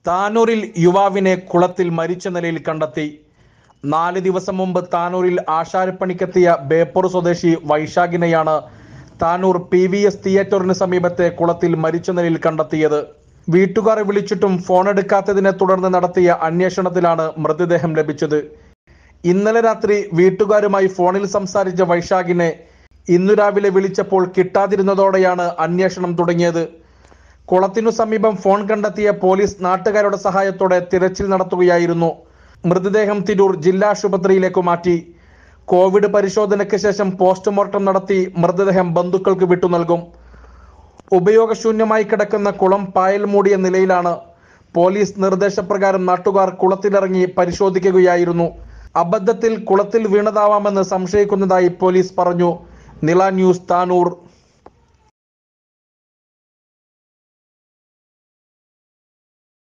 താനൂരിൽ യുവാവിനെ കുളത്തിൽ മരിച്ച നിലയിൽ കണ്ടെത്തി നാല് ദിവസം മുമ്പ് താനൂരിൽ ആശാരപ്പണിക്കെത്തിയ ബേപ്പൂർ സ്വദേശി വൈശാഖിനെയാണ് താനൂർ പി വി എസ് തിയേറ്ററിന് സമീപത്തെ കുളത്തിൽ മരിച്ച നിലയിൽ കണ്ടെത്തിയത് വീട്ടുകാർ വിളിച്ചിട്ടും ഫോൺ എടുക്കാത്തതിനെ തുടർന്ന് നടത്തിയ അന്വേഷണത്തിലാണ് മൃതദേഹം ലഭിച്ചത് ഇന്നലെ രാത്രി വീട്ടുകാരുമായി ഫോണിൽ സംസാരിച്ച വൈശാഖിനെ ഇന്നു രാവിലെ വിളിച്ചപ്പോൾ കിട്ടാതിരുന്നതോടെയാണ് അന്വേഷണം തുടങ്ങിയത് കുളത്തിനു സമീപം ഫോൺ കണ്ടെത്തിയ പോലീസ് നാട്ടുകാരുടെ സഹായത്തോടെ തിരച്ചിൽ നടത്തുകയായിരുന്നു മൃതദേഹം തിരൂർ ജില്ലാ ആശുപത്രിയിലേക്ക് മാറ്റി കോവിഡ് പരിശോധനയ്ക്ക് ശേഷം പോസ്റ്റ്മോർട്ടം നടത്തി മൃതദേഹം ബന്ധുക്കൾക്ക് വിട്ടു നൽകും ഉപയോഗശൂന്യമായി കിടക്കുന്ന കുളം പായൽ മൂടിയ നിലയിലാണ് പോലീസ് നിർദ്ദേശപ്രകാരം നാട്ടുകാർ കുളത്തിലിറങ്ങി പരിശോധിക്കുകയായിരുന്നു അബദ്ധത്തിൽ കുളത്തിൽ വീണതാവാമെന്ന് സംശയിക്കുന്നതായി പോലീസ് പറഞ്ഞു നില ന്യൂസ് താനൂർ